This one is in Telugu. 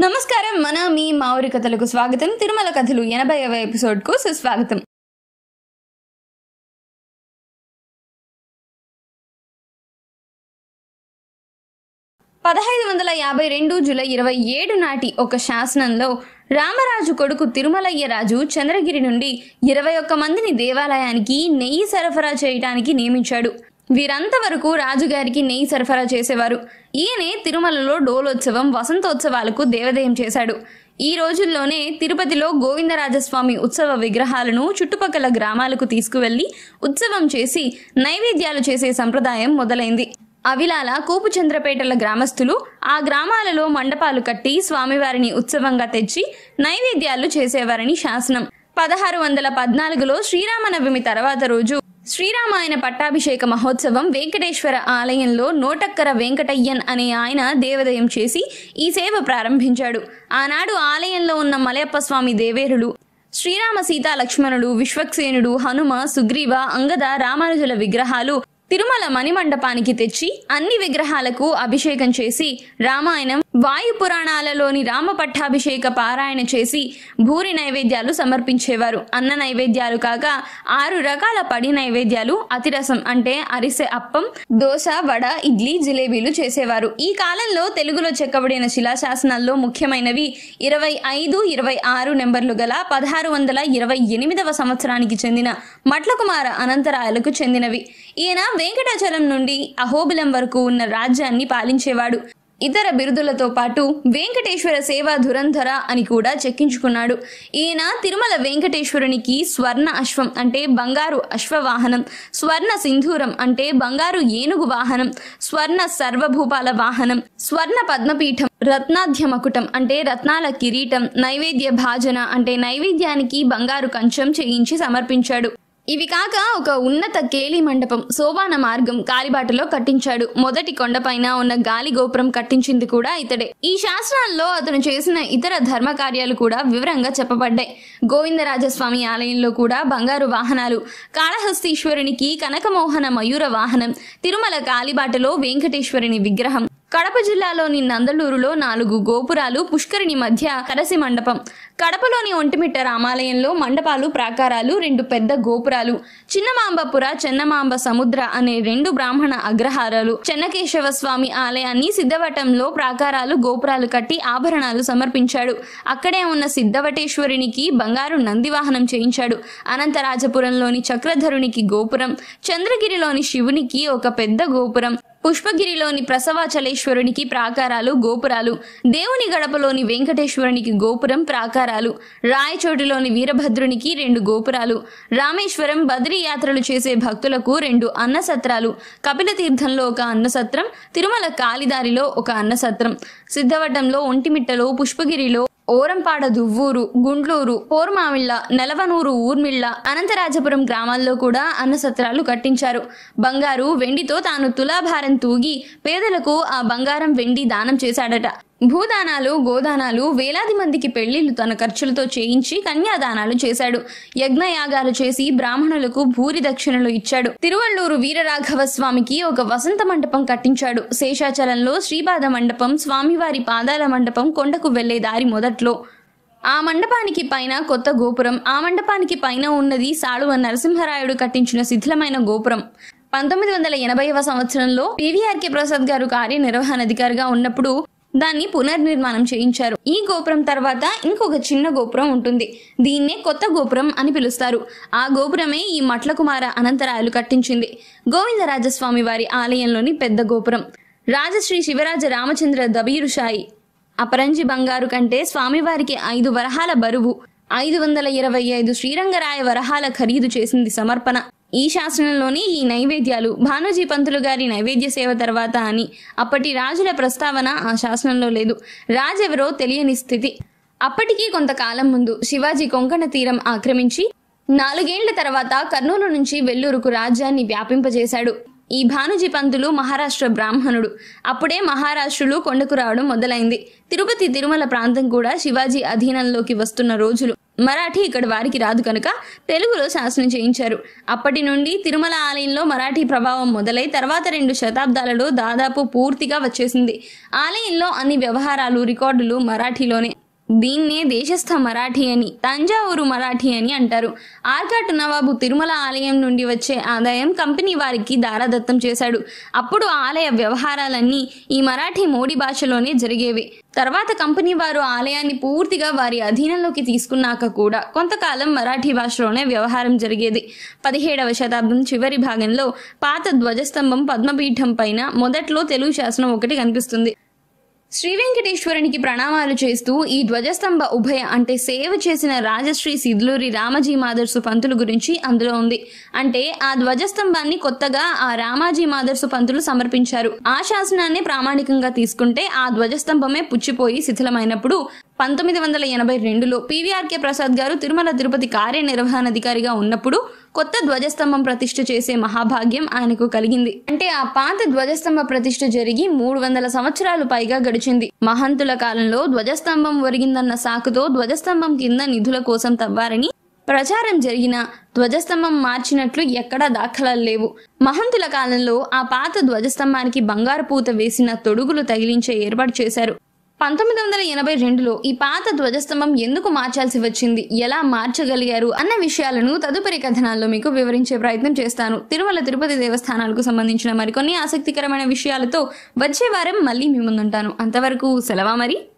నమస్కారం మన మీ మావురి కథలకు స్వాగతం తిరుమల కథలు ఎనభైవ ఎపిసోడ్ కు సుస్వాగతం పదహైదు వందల యాభై రెండు జూలై ఇరవై ఏడు నాటి ఒక శాసనంలో రామరాజు కొడుకు తిరుమలయ్య రాజు చంద్రగిరి నుండి ఇరవై ఒక్క మందిని దేవాలయానికి నెయ్యి సరఫరా చేయడానికి నియమించాడు వీరంత వరకు రాజుగారికి నెయ్యి సరఫరా చేసేవారు ఈయనే తిరుమలలో డోలోత్సవం వసంతోత్సవాలకు దేవదయం చేశాడు ఈ రోజుల్లోనే తిరుపతిలో గోవిందరాజస్వామి ఉత్సవ విగ్రహాలను చుట్టుపక్కల గ్రామాలకు తీసుకువెళ్లి ఉత్సవం చేసి నైవేద్యాలు చేసే సంప్రదాయం మొదలైంది అవిలాల కూపుచంద్రపేటల గ్రామస్తులు ఆ గ్రామాలలో మండపాలు కట్టి స్వామివారిని ఉత్సవంగా తెచ్చి నైవేద్యాలు చేసేవారని శాసనం పదహారు వందల పద్నాలుగులో శ్రీరామనవమి తర్వాత రోజు శ్రీరామాయణ పట్టాభిషేక మహోత్సవం వెంకటేశ్వర ఆలయంలో నోటక్కర వెంకటయ్యన్ అనే ఆయన దేవదయం చేసి ఈ సేవ ప్రారంభించాడు ఆనాడు ఆలయంలో ఉన్న మలయప్ప స్వామి దేవేరులు శ్రీరామ సీతా లక్ష్మణుడు విశ్వక్సేనుడు హనుమ సుగ్రీవ అంగద రామానుజుల విగ్రహాలు తిరుమల మణిమండపానికి తెచ్చి అన్ని విగ్రహాలకు అభిషేకం చేసి రామాయణం వాయు పురాణాలలోని రామ పట్టాభిషేక పారాయణ చేసి భూరి నైవేద్యాలు సమర్పించేవారు అన్న నైవేద్యాలు కాక ఆరు రకాల పడి నైవేద్యాలు అతిరసం అంటే అరిసె అప్పం దోశ వడ ఇడ్లీ జిలేబీలు చేసేవారు ఈ కాలంలో తెలుగులో చెక్కబడిన శిలాశాసనాల్లో ముఖ్యమైనవి ఇరవై ఐదు ఇరవై ఆరు నెంబర్లు గల పదహారు వందల ఇరవై ఎనిమిదవ సంవత్సరానికి చెందిన మట్లకుమార అనంతరాయలకు చెందినవి ఈయన వెంకటాచలం నుండి అహోబిలం వరకు ఉన్న రాజ్యాన్ని పాలించేవాడు ఇతర బిరుదులతో పాటు వెంకటేశ్వర సేవా ధురంధర అని కూడా చెక్కించుకున్నాడు ఈయన తిరుమల వెంకటేశ్వరునికి స్వర్ణ అశ్వం అంటే బంగారు అశ్వవాహనం స్వర్ణ సింధూరం అంటే బంగారు ఏనుగు వాహనం స్వర్ణ సర్వభూపాల వాహనం స్వర్ణ పద్మపీఠం రత్నాధ్య మకుటం అంటే రత్నాల కిరీటం నైవేద్య భాజన అంటే నైవేద్యానికి బంగారు కంచం చేయించి సమర్పించాడు ఇవి కాక ఒక ఉన్నత కేలి మండపం సోపాన మార్గం కాలిబాటలో కట్టించాడు మొదటి కొండపైన ఉన్న గాలి గోపురం కట్టించింది కూడా ఇతడే ఈ శాస్త్రాల్లో అతను చేసిన ఇతర ధర్మ కార్యాలు కూడా వివరంగా చెప్పబడ్డాయి గోవిందరాజస్వామి ఆలయంలో కూడా బంగారు వాహనాలు కాళహస్తీశ్వరునికి కనకమోహన మయూర వాహనం తిరుమల కాలిబాటలో వెంకటేశ్వరుని విగ్రహం కడప జిల్లాలోని నందలూరులో నాలుగు గోపురాలు పుష్కరిణి మధ్య కరసి మండపం కడపలోని ఒంటిమిట్ట రామాలయంలో మండపాలు ప్రాకారాలు రెండు పెద్ద గోపురాలు చిన్నమాంబపుర చెన్నమాంబ సముద్ర అనే రెండు బ్రాహ్మణ అగ్రహారాలు చెన్నకేశవ స్వామి ఆలయాన్ని సిద్ధవటంలో ప్రాకారాలు గోపురాలు కట్టి ఆభరణాలు సమర్పించాడు అక్కడే ఉన్న సిద్ధవటేశ్వరునికి బంగారు నందివాహనం చేయించాడు అనంతరాజపురంలోని చక్రధరునికి గోపురం చంద్రగిరిలోని శివునికి ఒక పెద్ద గోపురం పుష్పగిరిలోని ప్రసవాచలేశ్వరునికి ప్రాకారాలు గోపురాలు దేవుని గడపలోని వెంకటేశ్వరునికి గోపురం ప్రాకారాలు రాయచోటిలోని వీరభద్రునికి రెండు గోపురాలు రామేశ్వరం బద్రీ యాత్రలు చేసే భక్తులకు రెండు అన్నసత్రాలు కపిలతీర్థంలో ఒక అన్నసత్రం తిరుమల కాలిదారిలో ఒక అన్నసత్రం సిద్ధవటంలో ఒంటిమిట్టలో పుష్పగిరిలో ఓరంపాడ దువ్వూరు గుండ్లూరు పోర్మామిళ్ళ నెలవనూరు ఊర్మిళ్ళ అనంతరాజపురం గ్రామాల్లో కూడా అన్నసత్రాలు కట్టించారు బంగారు వెండితో తాను తులాభారం తూగి పేదలకు ఆ బంగారం వెండి దానం చేశాడట భూదానాలు గోదానాలు వేలాది మందికి పెళ్లిళ్లు తన ఖర్చులతో చేయించి కన్యాదానాలు చేశాడు యజ్ఞయాగాలు చేసి బ్రాహ్మణులకు భూరి దక్షిణలు ఇచ్చాడు తిరువள்ளూరు వీరరాఘవ స్వామికి ఒక వసంత మండపం కట్టించాడు శేషాచలంలో శ్రీపాద మండపం స్వామివారి పాదాల మండపం కొండకు వెళ్లే దారి మొదట్లో ఆ మండపానికి పైన కొత్త గోపురం ఆ మండపానికి పైన ఉన్నది సాళువ నరసింహరాయుడు కట్టించిన శిథిలమైన గోపురం పంతొమ్మిది వందల ఎనభైవ సంవత్సరంలో పివిఆర్కే ప్రసాద్ గారు కార్యనిర్వహణాధికారిగా ఉన్నప్పుడు దాన్ని పునర్నిర్మాణం చేయించారు ఈ గోపురం తర్వాత ఇంకొక చిన్న గోపురం ఉంటుంది దీన్నే కొత్త గోపురం అని పిలుస్తారు ఆ గోపురమే ఈ మట్లకుమార అనంతరాయలు కట్టించింది గోవిందరాజస్వామి వారి ఆలయంలోని పెద్ద గోపురం రాజశ్రీ శివరాజ రామచంద్ర దబీరుషాయి అపరంజి బంగారు కంటే స్వామివారికి ఐదు వరహాల బరువు ఐదు వందల ఇరవై ఐదు శ్రీరంగరాయ వరహాల ఖరీదు చేసింది సమర్పణ ఈ శాసనంలోని ఈ నైవేద్యాలు భానుజీ పంతులు గారి నైవేద్య సేవ తర్వాత అని అప్పటి రాజుల ప్రస్తావన ఆ శాసనంలో లేదు రాజెవరో తెలియని స్థితి అప్పటికీ కొంతకాలం ముందు శివాజీ కొంకణ తీరం ఆక్రమించి నాలుగేండ్ల తర్వాత కర్నూలు నుంచి వెల్లూరుకు రాజ్యాన్ని వ్యాపింపజేశాడు ఈ భానుజీ పంతులు మహారాష్ట్ర బ్రాహ్మణుడు అప్పుడే మహారాష్ట్రులు కొండకు రావడం మొదలైంది తిరుపతి తిరుమల ప్రాంతం కూడా శివాజీ అధీనంలోకి వస్తున్న రోజులు మరాఠీ ఇక్కడ వారికి రాదు కనుక తెలుగులో శాసనం చేయించారు అప్పటి నుండి తిరుమల ఆలయంలో మరాఠీ ప్రభావం మొదలై తర్వాత రెండు శతాబ్దాలలో దాదాపు పూర్తిగా వచ్చేసింది ఆలయంలో అన్ని వ్యవహారాలు రికార్డులు మరాఠీలోనే దీన్నే దేశస్థ మరాఠీ అని తంజావూరు మరాఠీ అని అంటారు ఆర్కాట్ నవాబు తిరుమల ఆలయం నుండి వచ్చే ఆదాయం కంపెనీ వారికి దారాదత్తం చేశాడు అప్పుడు ఆలయ వ్యవహారాలన్నీ ఈ మరాఠీ మోడీ భాషలోనే జరిగేవి తర్వాత కంపెనీ వారు ఆలయాన్ని పూర్తిగా వారి అధీనంలోకి తీసుకున్నాక కూడా కొంతకాలం మరాఠీ భాషలోనే వ్యవహారం జరిగేది పదిహేడవ శతాబ్దం చివరి భాగంలో పాత ధ్వజస్తంభం పద్మపీఠం పైన మొదట్లో తెలుగు శాసనం ఒకటి కనిపిస్తుంది శ్రీ వెంకటేశ్వరునికి ప్రణామాలు చేస్తూ ఈ ధ్వజస్తంభ ఉభయ అంటే సేవ చేసిన రాజశ్రీ సిద్లూరి రామజీ మాదర్సు పంతులు గురించి అందులో ఉంది అంటే ఆ ధ్వజస్తంభాన్ని కొత్తగా ఆ రామాజీ మాదర్సు పంతులు సమర్పించారు ఆ శాసనాన్ని ప్రామాణికంగా తీసుకుంటే ఆ ధ్వజస్తంభమే పుచ్చిపోయి శిథిలమైనప్పుడు పంతొమ్మిది వందల ఎనభై రెండులో పీవీఆర్కే ప్రసాద్ గారు తిరుమల తిరుపతి కార్యనిర్వహణాధికారిగా ఉన్నప్పుడు కొత్త ధ్వజస్తంభం ప్రతిష్ఠ చేసే మహాభాగ్యం ఆయనకు కలిగింది అంటే ఆ పాత ధ్వజస్తంభ ప్రతిష్ఠ జరిగి మూడు వందల సంవత్సరాలు పైగా గడిచింది మహంతుల కాలంలో ధ్వజస్తంభం ఒరిగిందన్న సాకుతో ధ్వజస్తంభం కింద నిధుల కోసం తవ్వారని ప్రచారం జరిగిన ధ్వజస్తంభం మార్చినట్లు ఎక్కడా దాఖలాలు లేవు మహంతుల కాలంలో ఆ పాత ధ్వజస్తంభానికి బంగారు పూత వేసిన తొడుగులు తగిలించే ఏర్పాటు చేశారు పంతొమ్మిది వందల ఎనభై రెండులో ఈ పాత ధ్వజస్తంభం ఎందుకు మార్చాల్సి వచ్చింది ఎలా మార్చగలిగారు అన్న విషయాలను తదుపరి కథనాల్లో మీకు వివరించే ప్రయత్నం చేస్తాను తిరుమల తిరుపతి దేవస్థానాలకు సంబంధించిన మరికొన్ని ఆసక్తికరమైన విషయాలతో వచ్చే వారం మళ్ళీ మీ ముందుంటాను అంతవరకు సెలవా మరి